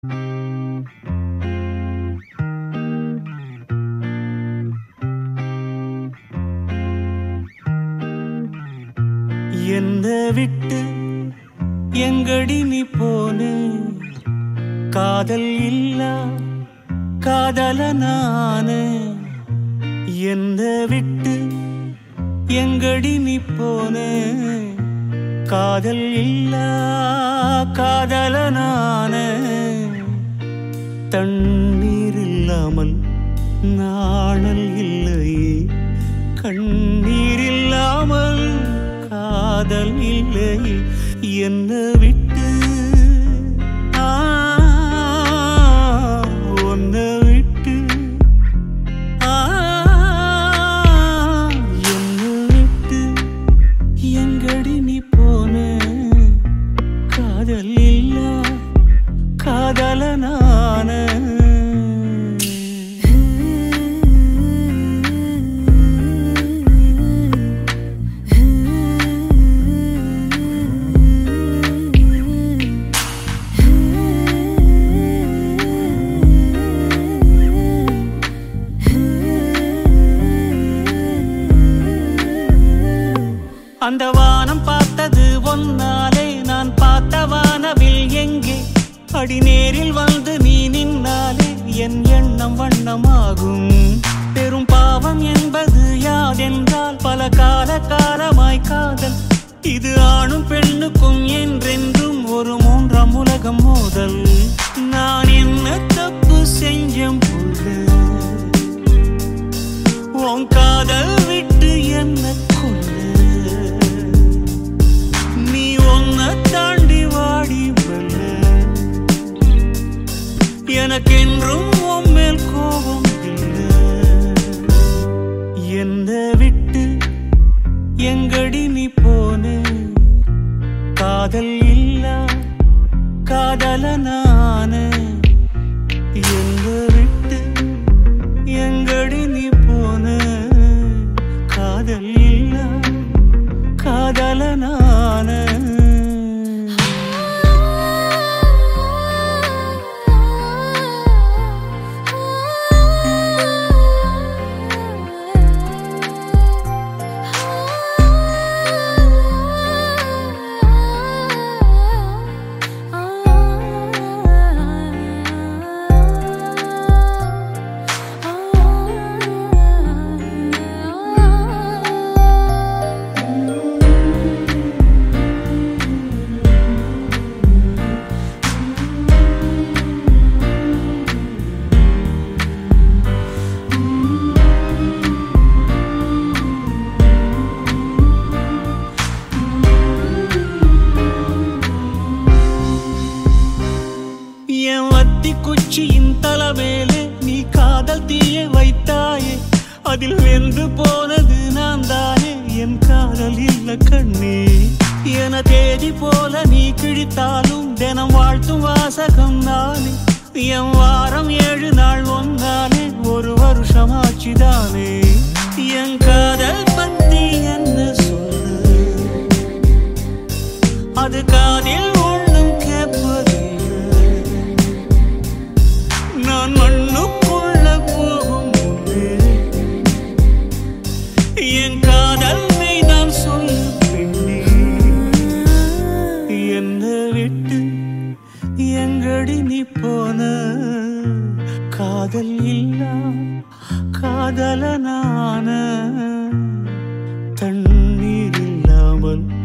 என்ன விட்டு எங்கடி நீ போனே காதல் இல்லா காதல நானு என்ன விட்டு எங்கடி நீ போனே காதல் இல்லா காதல நானு தண்ணீர் இல்லாமல் நாணல் இல்லையே கண்ணீர் இல்லாமல் காதல் இல்லையே என்ன விட்டு ஆ, உன்னை விட்டு ஆ, என்னை விட்டு எங்கடி நீ போன காதல் இல்லா காதல நான அந்த வானம் பார்த்தது ஒன்னாலே நான் பார்த்த வானவில் எங்கே அடி நேரில் வந்து நீ நின்னாலே என் எண்ணம் வண்ணமாகும் பெரும் பாவம் என்பது யாதென்றால் பல கால காலமாய் காதல் இது ஆணும் பெண்ணுக்கும் என்றென்றும் ஒரு மூன்றாம் உலகம் மோதல் நான் என்ன தப்பு செஞ்சேன் புள்ள உன் காதல் விட்டு என்ன கொல்ல நீ ஒன்ன தாண்டி வாடி வல்ல எனக்கென்றும் உன் மேல் கோபம் இல்லை என்ன விட்டு எங்கடி நீ போனே காதல் இல்லா காதல நானே எங்க விட்டு எங்கடி நீ போன காதல் இல்ல காதல நான என் வத்தி குச்சியின் தலைவேலே நீ காதல் தீய வைத்தாயே அதில் வென்று போனது நான் தானே என் காதல் இல்ல கண்ணே என தேதி போல நீ கிழித்தாலும் தினம் வாழ்த்தும் வாசகம் நானே என் வாரம் ஏழு நாள் ஒன்றானே ஒரு வருஷம் ஆச்சுதானே என் காதல் பத்தி என்ன சொல்லு அது காதில் ஒண்ணும் கேட்பதில்லை நான் மண்ணுக்குள்ள போகும் முன்னே என் காதல் மெய்தான் சொல்லு பெண்ணே என்ன விட்டு எங்கடி நீ போன காதல் இல்லா காதல நான தண்ணீர் இல்லாமல்